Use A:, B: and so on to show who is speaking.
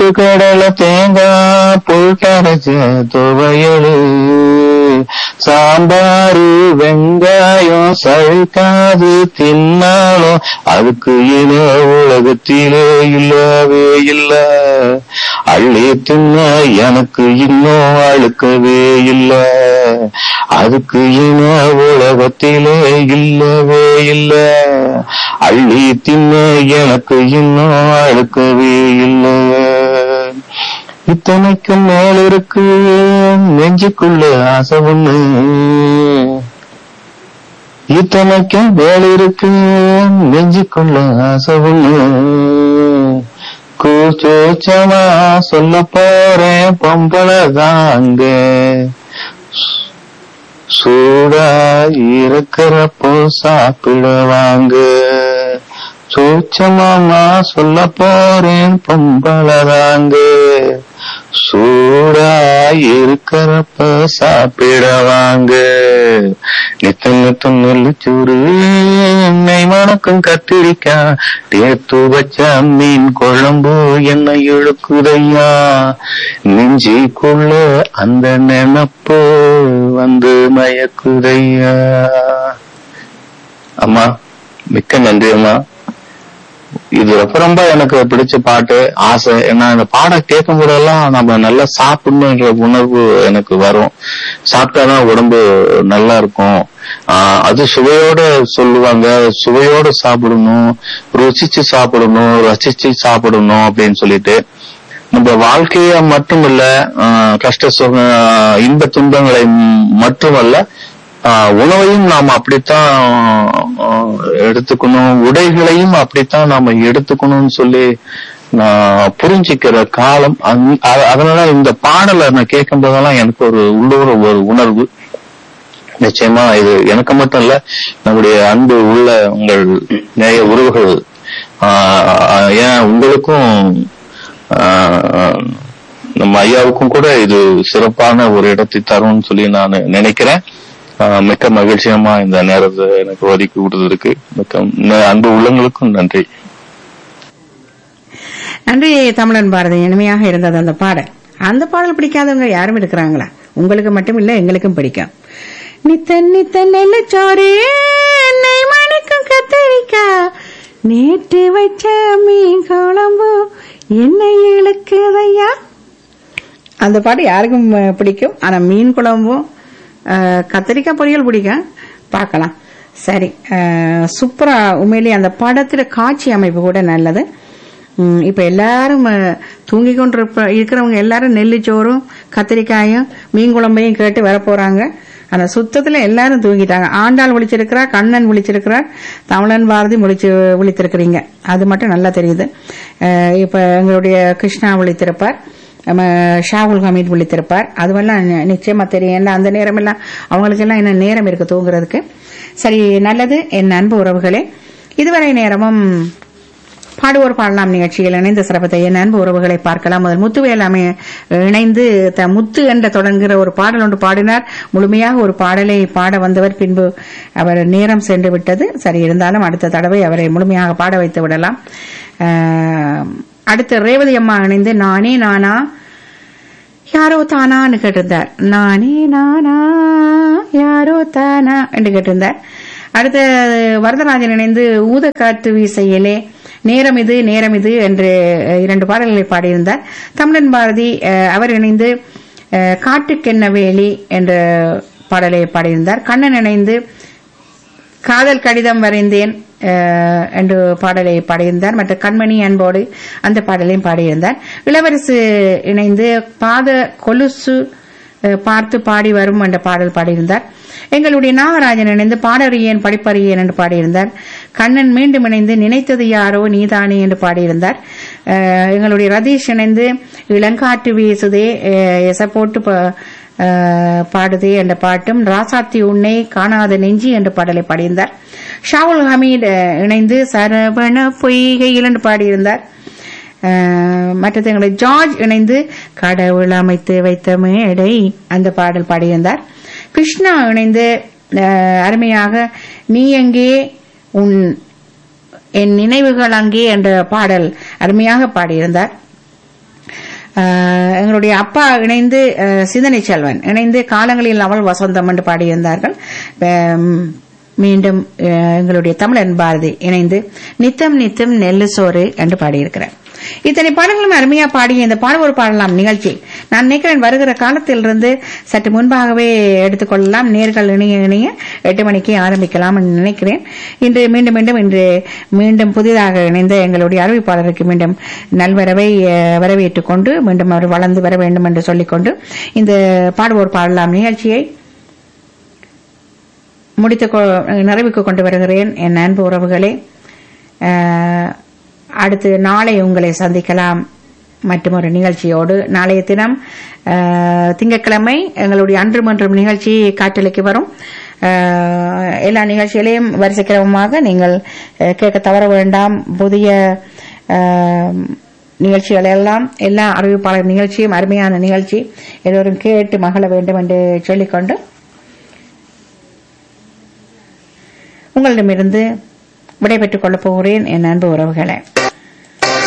A: பொட்டுக்கடலை தேங்காய் புல்கரைச்ச துவையலு சாம்பாரு வெங்காயம் சழிக்காது தின்னாலும் அதுக்கு இன உலகத்திலே இல்லவே இல்ல அள்ளி தின்ன எனக்கு இன்னும் அழுக்கவே இல்ல அதுக்கு இன உலகத்திலே இல்லவே இல்ல அள்ளி தின்ன எனக்கு இன்னும் அழுக்கவே இல்ல இத்தனைக்கும் மேல் இருக்கு நெஞ்சுக்குள்ள ஆசை ஒண்ணு இத்தனைக்கும் மேல் இருக்கு நெஞ்சுக்குள்ள ஆசை ஒண்ணு கூச்சோச்சமா சொல்ல போறேன் பொம்பளை தாங்க சூடா இருக்கிறப்போ சாப்பிடுவாங்க சூச்சமாமா சொல்ல போறேன் பொம்பளதாங்க சூடா இருக்கிறப்ப சாப்பிடவாங்க நித்த நித்த நெல்லிச்சூறு எண்ணெய் மணக்கும் கத்திரிக்காய் தேத்து வச்ச மீன் குழம்பு என்ன இழுக்குதையா நெஞ்சிக்குள்ள அந்த நினப்பு வந்து மயக்குதையா அம்மா மிக்க நன்றி அம்மா இது ரொம்ப ரொம்ப எனக்கு பிடிச்ச பாட்டு ஆசை ஏன்னா இந்த பாடம் கேட்கும் போதெல்லாம் நம்ம நல்லா சாப்பிடணுன்ற உணர்வு எனக்கு வரும் சாப்பிட்டாதான் உடம்பு நல்லா இருக்கும் ஆஹ் அது சுவையோட சொல்லுவாங்க சுவையோட சாப்பிடணும் ருசிச்சு சாப்பிடணும் ரசிச்சு சாப்பிடணும் அப்படின்னு சொல்லிட்டு நம்ம வாழ்க்கைய மட்டுமல்ல ஆஹ் கஷ்ட சுக இன்ப துன்பங்களை மட்டுமல்ல ஆஹ் உணவையும் நாம் அப்படித்தான் ஆஹ் எடுத்துக்கணும் உடைகளையும் அப்படித்தான் நாம எடுத்துக்கணும்னு சொல்லி நான் புரிஞ்சுக்கிற காலம் அந்த- அ- அதனால இந்த பாடலை நான் கேட்கும் போதெல்லாம் எனக்கு ஒரு உள்ளூர ஒரு உணர்வு நிச்சயமா இது எனக்கு மட்டும் இல்ல நம்முடைய அன்பு உள்ள உங்கள் நேய உறவுகள் ஆஹ் ஏன் உங்களுக்கும் ஆஹ் நம்ம ஐயாவுக்கும் கூட இது சிறப்பான ஒரு இடத்தை தரும்னு சொல்லி நான் நினைக்கிறேன் ஆஹ் மிக்க மகிழ்ச்சியமா இந்த நேரத்தை எனக்கு ஒதுக்கி கொடுத்ததற்கு மிக்க ந- அன்பு உள்ளங்களுக்கும் நன்றி
B: நன்றி தமிழன் பாரதி இனிமையாக இருந்தது அந்த பாடல் அந்த பாடல் பிடிக்காதவங்க யாரும் இருக்கிறாங்களா உங்களுக்கு மட்டும் இல்ல எங்களுக்கும் பிடிக்கும் நித்த நித்த நெல்லச்சோறு எண்ணெய் மணிக்கும் கத்தரிக்கா நேற்று வச்ச மீன் குழம்பு எண்ணெய் இழுக்குதையா அந்த பாட்டு யாருக்கும் அஹ், பிடிக்கும் ஆனா மீன் குழம்பும் அஹ், கத்திரிக்காய் பொரியல் பிடிக்கும் பார்க்கலாம் சரி அஹ், சூப்பரா உண்மையிலேயே அந்த படத்துல காட்சி அமைப்பு கூட நல்லது ம், இப்ப எல்லாரும் அஹ், தூங்கிக் கொண்டு இருக்கிறவங்க எல்லாரும் நெல்லிச்சோறும் கத்திரிக்காயும் மீன் குழம்பையும் கேட்டு வர போறாங்க ஆனா சுத்தத்துல எல்லாரும் தூங்கிட்டாங்க ஆண்டாள் விழிச்சிருக்கிறார் கண்ணன் விழிச்சிருக்கிறார் தமிழன் பாரதி விழிச்சு விழித்திருக்கிறீங்க அது மட்டும் நல்லா தெரியுது அஹ், இப்ப எங்களுடைய கிருஷ்ணா விழித்திருப்பார் நம்ம ஷாகுல் ஹமீத் விழித்திருப்பார் அதுவெல்லாம் நி- நிச்சயமா தெரியும் ஏன்னா அந்த நேரமெல்லாம் அவங்களுக்கெல்லாம் என்ன நேரம் இருக்கு தூங்குறதுக்கு சரி நல்லது என் அன்பு உறவுகளே இதுவரை நேரமும் பாடுவோர் பாடலாம் நிகழ்ச்சியில் இணைந்த சிறப்பத்தை என் அன்பு உறவுகளை பார்க்கலாம் முதல் முத்துவேலாமை இணைந்து த முத்து என்ற தொடங்குகிற ஒரு பாடல் ஒன்று பாடினார் முழுமையாக ஒரு பாடலை பாட வந்தவர் பின்பு அவர் நேரம் சென்று விட்டது சரி இருந்தாலும் அடுத்த தடவை அவரை முழுமையாக பாட வைத்து விடலாம் அஹ், அடுத்து ரேவதி அம்மா இணைந்து நானே நானா யாரோ தானான்னு கேட்டிருந்தார் நானே நானா யாரோ தானா என்று கேட்டிருந்தார் அடுத்து வரதராஜன் இணைந்து ஊதக்காற்று வீசையிலே நேரம் இது நேரம் இது என்று அஹ், இரண்டு பாடல்களை பாடியிருந்தார் தமிழன் பாரதி அஹ், அவர் இணைந்து அஹ், காட்டுக்கென்ன வேலி என்ற பாடலை பாடியிருந்தார் கண்ணன் இணைந்து காதல் கடிதம் வரைந்தேன் அஹ், என்று பாடலை பாடியிருந்தார் மற்ற கண்மணி அன்போடு அந்த பாடலையும் பாடியிருந்தார் இளவரசு இணைந்து பாத கொலுசு அஹ், பார்த்து பாடி வரும் என்ற பாடல் பாடியிருந்தார் எங்களுடைய நாகராஜன் இணைந்து பாடறியேன் படிப்பறியேன் என்று பாடியிருந்தார் கண்ணன் மீண்டும் இணைந்து நினைத்தது யாரோ நீதானே என்று பாடியிருந்தார் அஹ், எங்களுடைய ரதீஷ் இணைந்து இளங்காற்று வீசுதே அஹ், எச போட்டு ப- அஹ், பாடுதே என்ற பாட்டும் ராசாத்தி உன்னை காணாத நெஞ்சி என்ற பாடலை பாடியிருந்தார் ஷாவுல் ஹமீத் அஹ், இணைந்து சரவண பொய்கையில் என்று பாடியிருந்தார் அஹ், மற்றது எங்களுடைய ஜார்ஜ் இணைந்து கடவுள் அமைத்து வைத்த மேடை அந்த பாடல் பாடியிருந்தார் கிருஷ்ணா இணைந்து அஹ், அருமையாக நீ எங்கே உன் என் நினைவுகள் அங்கே என்ற பாடல் அருமையாக பாடியிருந்தார் அஹ், எங்களுடைய அப்பா இணைந்து அஹ், சிந்தனை செல்வன் இணைந்து காலங்களில் அவள் வசந்தம் என்று பாடியிருந்தார்கள் அஹ், மீண்டும் அஹ், எங்களுடைய தமிழன் பாரதி இணைந்து நித்தம் நித்தம் நெல்லு சோறு என்று பாடியிருக்கிறார் இத்தனை பாடல்களும் அருமையா பாடிய இந்த பாடுவோர் பாடலாம் நிகழ்ச்சி நான் நினைக்கிறேன் வருகிற காலத்திலிருந்து சற்று முன்பாகவே எடுத்துக்கொள்ளலாம் நேர்கள் இணைய இணைய எட்டு மணிக்கு ஆரம்பிக்கலாம் என்று நினைக்கிறேன் இன்று மீண்டும் மீண்டும் இன்று மீண்டும் புதிதாக இணைந்த எங்களுடைய அறிவிப்பாளருக்கு மீண்டும் நல்வரவை அஹ், வரவேற்றுக் கொண்டு மீண்டும் அவர் வளர்ந்து வர வேண்டும் என்று சொல்லிக்கொண்டு இந்த பாடுவோர் பாடலாம் நிகழ்ச்சியை முடித்து கொ- நிறைவுக்கு கொண்டு வருகிறேன் என் அன்பு உறவுகளே அஹ், அடுத்து நாளை உங்களை சந்திக்கலாம் மற்றொரு நிகழ்ச்சியோடு நாளைய தினம் அஹ், திங்கட்கிழமை எங்களுடைய அன்று மன்றம் நிகழ்ச்சி காற்றலைக்கு வரும் அஹ், எல்லா நிகழ்ச்சிகளையும் வரிசைக்கிரமமாக நீங்கள் அஹ், கேட்க தவற வேண்டாம் புதிய அஹ், நிகழ்ச்சிகள் எல்லாம் எல்லா அறிவிப்பாளர் நிகழ்ச்சியும் அருமையான நிகழ்ச்சி எல்லோரும் கேட்டு மகள வேண்டும் என்று சொல்லிக்கொண்டு உங்களிடமிருந்து விடைபெற்றுக் கொள்ளப் போகிறேன் என் அன்பு உறவுகளை